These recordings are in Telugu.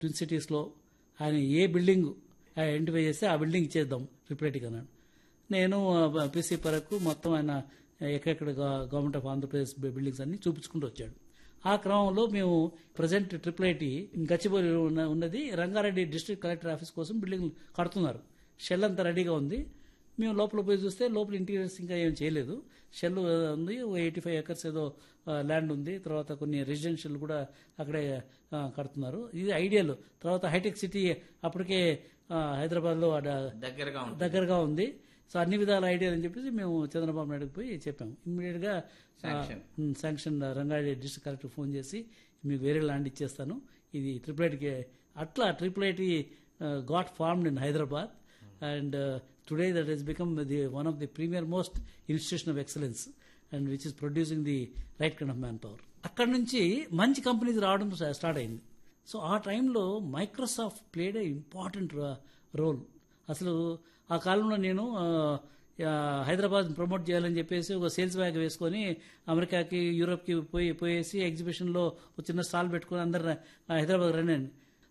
ట్విన్ సిటీస్లో ఆయన ఏ బిల్డింగ్ ఐడెంటిఫై చేస్తే ఆ బిల్డింగ్ ఇచ్చేద్దాం ట్రిపుల్ అన్నాడు నేను పిసి పరకు మొత్తం ఆయన ఎక్కడెక్కడ గవర్నమెంట్ ఆఫ్ ఆంధ్రప్రదేశ్ బిల్డింగ్స్ అన్ని చూపించుకుంటూ వచ్చాడు ఆ క్రమంలో మేము ప్రజెంట్ ట్రిపుల్ ఐటీ గచ్చిబౌలి ఉన్న- ఉన్నది రంగారెడ్డి డిస్ట్రిక్ట్ కలెక్టర్ ఆఫీస్ కోసం బిల్డింగ్ కడుతున్నారు షెల్ అంతా రెడీగా ఉంది మేము లోపల పోయి చూస్తే లోపల ఇంటీరియర్స్ ఇంకా ఏం చేయలేదు షెల్ ఉంది ఎయిటీ ఫైవ్ ఎకర్స్ ఏదో ల్యాండ్ ఉంది తర్వాత కొన్ని రెసిడెన్షియల్ కూడా అక్కడే ఆ, కడుతున్నారు ఇది ఐడియల్ తర్వాత హైటెక్ సిటీ అప్పటికే ఆ, హైదరాబాద్లో ఆడ- దగ్గరగా ఉంటుంది దగ్గరగా ఉంది సో అన్ని విధాల ఐడియా అని చెప్పేసి మేము చంద్రబాబు నాయుడుకి పోయి చెప్పాము ఇమ్మీడియట్ గా Sanction. Um, sanction Rangareddy district collector phone చేసి మీకు వేరే ల్యాండ్ ఇచ్చేస్తాను ఇది ట్రిపుల్ ఐటీకి అట్లా triple IT got formed in Hyderabad and today that is become the one of the premier most institution of excellence and which is producing the right kind of manpower అక్కడ నుంచి మంచి కంపెనీస్ రావడం స్టార్ట్ అయింది సో ఆ టైంలో Microsoft played a important role అసలు ఆ కాలంలో నేను ఆ, ఆ, హైదరాబాద్ ప్రమోట్ చేయాలని చెప్పేసి ఒక సేల్స్ బ్యాగ్ వేసుకొని అమెరికాకి యూరోప్కి పోయి పోయేసి ఎగ్జిబిషన్లో ఒక చిన్న స్టాల్ పెట్టుకొని అందరు హైదరాబాద్ రండి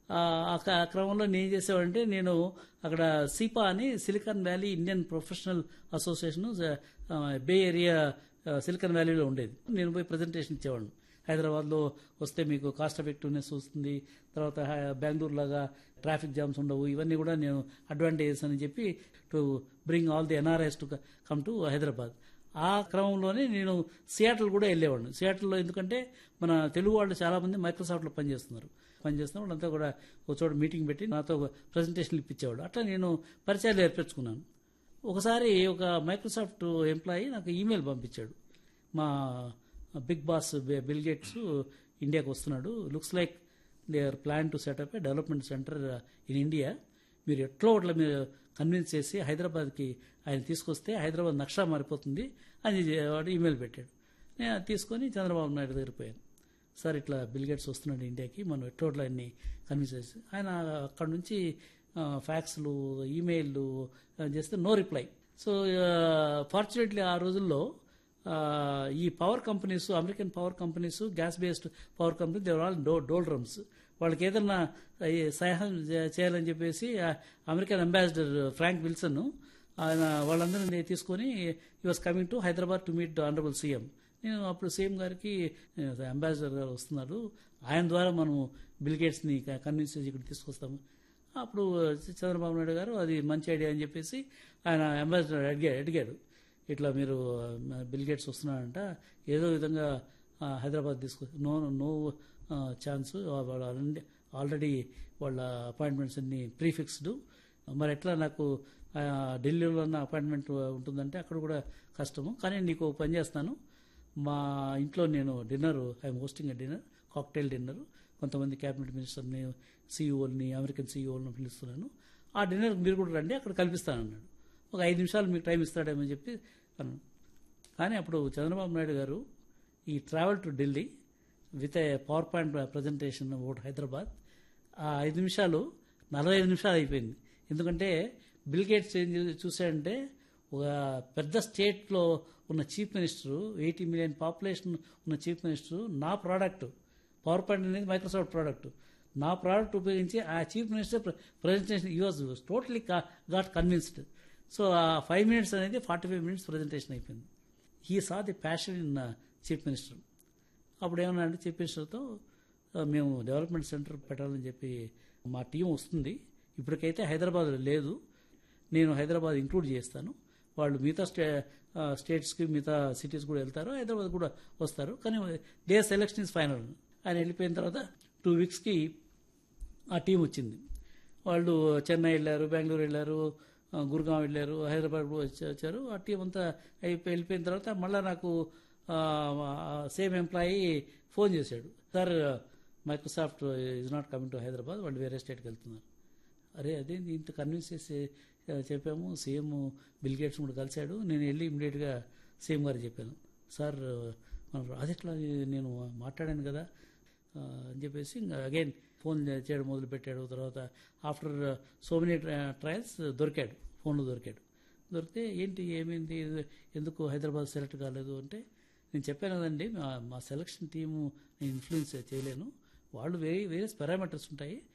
ఆ క- క్రమంలో నేను ఏం చేసేవాడంటే నేను అక్కడ సిపా అని Silicon Valley Indian Professional Association Bay Area ah, Silicon వ్యాలీలో ఉండేది నేను పోయి ప్రజెంటేషన్ ఇచ్చేవాడిని హైదరాబాద్లో వస్తే మీకు కాస్ట్ ఎఫెక్టివ్నెస్ వస్తుంది తర్వాత హై- బెంగళూరు లాగా ట్రాఫిక్ జామ్స్ ఉండవు ఇవన్నీ కూడా నేను అడ్వాంటేజెస్ అని చెప్పి to bring all the NRIs to come to Hyderabad ఆ క్రమంలోనే నేను సియాటల్ కూడా వెళ్ళేవాడిని సియాటల్లో ఎందుకంటే మన తెలుగు వాళ్ళు చాలా మంది మైక్రోసాఫ్ట్లో పనిచేస్తున్నారు పనిచేస్తున్న వాళ్ళంతా కూడా ఒక చోట మీటింగ్ పెట్టి నాతో ప్రజెంటేషన్లు ఇప్పించేవాడు అట్లా నేను పరిచయాలు ఏర్పరచుకున్నాను ఒకసారి ఒక మైక్రోసాఫ్ట్ ఎంప్లాయీ నాకు ఈమెయిల్ పంపించాడు మా బిగ్ బాస్ బిల్ గేట్స్ ఇండియాకి వస్తున్నాడు looks like they are plan to set up a development centre in India మీరు ఎట్లో ఒకట్లా మీరు కన్విన్స్ చేసి హైదరాబాద్కి ఆయన తీసుకొస్తే హైదరాబాద్ నక్షా మారిపోతుంది అని వాడు ఈమెయిల్ పెట్టాడు నేను అది తీసుకొని చంద్రబాబు నాయుడు దగ్గర పోయాను సార్ ఇట్లా బిల్ గేట్స్ వస్తున్నాడు ఇండియాకి మనం ఎట్టోట్ల ఆయన్ని కన్విన్స్ చేసి ఆయన అక్కడ నుంచి ఆ, ఫ్యాక్స్లు ఈమెయిల్లు ఆ, చేస్తే నో రిప్లై సో ఫార్చునేట్లీ ఆ రోజుల్లో ఆ, ఈ power companies American power companies gas based power company they were all do doldrums వాళ్ళకి ఏదన్నా ఈ సహాయం చే- చేయాలని చెప్పేసి ఆ అమెరికన్ అంబాసిడర్ ఫ్రాంక్ విల్సన్ ఆయన వాళ్ళందరినీ తీసుకొని he was coming to Hyderabad to meet honourable CM నేను అప్పుడు సీఎం గారికి అంబాసిడర్ గారు వస్తున్నారు ఆయన ద్వారా మనం బిల్ గేట్స్ని కన్విన్స్ చేసి ఇక్కడ తీసుకొస్తాము అప్పుడు చంద్రబాబు నాయుడు గారు అది మంచి ఐడియా అని చెప్పేసి ఆయన అంబాసిడర్ అడిగాడు అడిగాడు ఇట్లా మీరు ఆ, బిల్ గేట్స్ వస్తున్నాడంట ఏదో విధంగా ఆ, హైదరాబాద్ తీసుకు నో నో ఛాన్స్ వాళ్ళు ఆల్రెడీ ఆల్రెడీ వాళ్ళ అపాయింట్మెంట్స్ అన్ని ప్రీఫిక్స్డ్ మరి ఎట్లా నాకు ఆ, ఢిల్లీలో ఉన్న అపాయింట్మెంట్ ఉంటుందంటే అక్కడ కూడా కష్టము కానీ నీకు ఓ పని చేస్తాను మా ఇంట్లో నేను dinner I'm hosting dinner cocktail dinner కొంతమంది క్యాబినెట్ మినిస్టర్ని సీఈఓల్ని అమెరికన్ సీఈఓలను పిలుస్తున్నాను ఆ డిన్నర్ మీరు కూడా రండి అక్కడ కల్పిస్తానన్నాడు ఒక ఐదు నిమిషాలు మీకు టైం ఇస్తాడేమని చెప్పి అన్నాను కానీ అప్పుడు Chandrababu Naidu garu he travel to Delhi with a power point presentation about Hyderabad ఆ ఐదు నిమిషాలు నలభై ఐదు నిమిషాలు అయిపోయింది ఎందుకంటే బిల్ గేట్స్ ఏం చూ- చూశాడంటే ఒక పెద్ద స్టేట్లో ఉన్న chief minister eighty million population ఉన్న చీఫ్ మినిస్టర్ నా ప్రోడక్ట్ పవర్ పాయింట్ అనేది మైక్రోసాఫ్ట్ ప్రోడక్ట్ నా ప్రోడక్ట్ ఉపయోగించి ఆ chief minister presentation he was totally got convinced so ఆ ఫైవ్ మినిట్స్ అనేది ఫార్టీ ఫైవ్ మినిట్స్ ప్రజెంటేషన్ అయిపోయింది he saw the passion in chief minister అప్పుడు ఏమన్నా అంటే చీఫ్ మినిస్టర్తో "ఆ, మేము డెవలప్మెంట్ సెంటర్ పెట్టాలని చెప్పి మా టీం వస్తుంది ఇప్పటికైతే హైదరాబాద్ లేదు నేను హైదరాబాద్ ఇంక్లూడ్ చేస్తాను వాళ్ళు మిగతా స్టే ఆ, స్టేట్స్కి మిగతా సిటీస్ కూడా వెళ్తారు హైదరాబాద్ కూడా వస్తారు కానీ దే సెలెక్షన్ ఇస్ ఫైనల్ ఆయన వెళ్ళిపోయిన తర్వాత టూ వీక్స్కి ఆ టీం వచ్చింది వాళ్ళు చెన్నై వెళ్ళారు బెంగళూరు వెళ్ళారు ఆ, గురుగాం వెళ్ళారు హైదరాబాద్ కూడా వచ్చి- వచ్చారు ఆ టీం అంతా అయిపోయి వెళ్ళిపోయిన తర్వాత మళ్ళీ నాకు సేమ్ ఎంప్లాయీ ఫోన్ చేశాడు sir Microsoft is not coming to Hyderabad వాళ్ళు వేరే స్టేట్కి వెళ్తున్నారు అరే అదే ఇంత కన్విన్స్ చేసి ఆ, చెప్పాము సీఎం బిల్ గేట్స్ కూడా కలిశాడు నేను వెళ్ళి ఇమీడియట్గా సీఎం గారికి చెప్పాను సార్ మన అది ఎట్లా నేను మాట్లాడాను కదా ఆ, అని చెప్పేసి ఇంకా అగైన్ ఫోన్ చేయడం మొదలు పెట్టాడు తర్వాత ఆఫ్టర్ సో మెనీ ట్రయల్స్ దొరికాడు ఫోన్లో దొరికాడు దొరికితే ఏంటి ఏమైంది ఇది ఎందుకు హైదరాబాద్ సెలెక్ట్ కాలేదు అంటే నేను చెప్పాను కదండి మా మా సెలక్షన్ టీము నేను ఇన్ఫ్లుయెన్స్ చేయలేను వాళ్ళు వేరే వేరే పారామీటర్స్ ఉంటాయి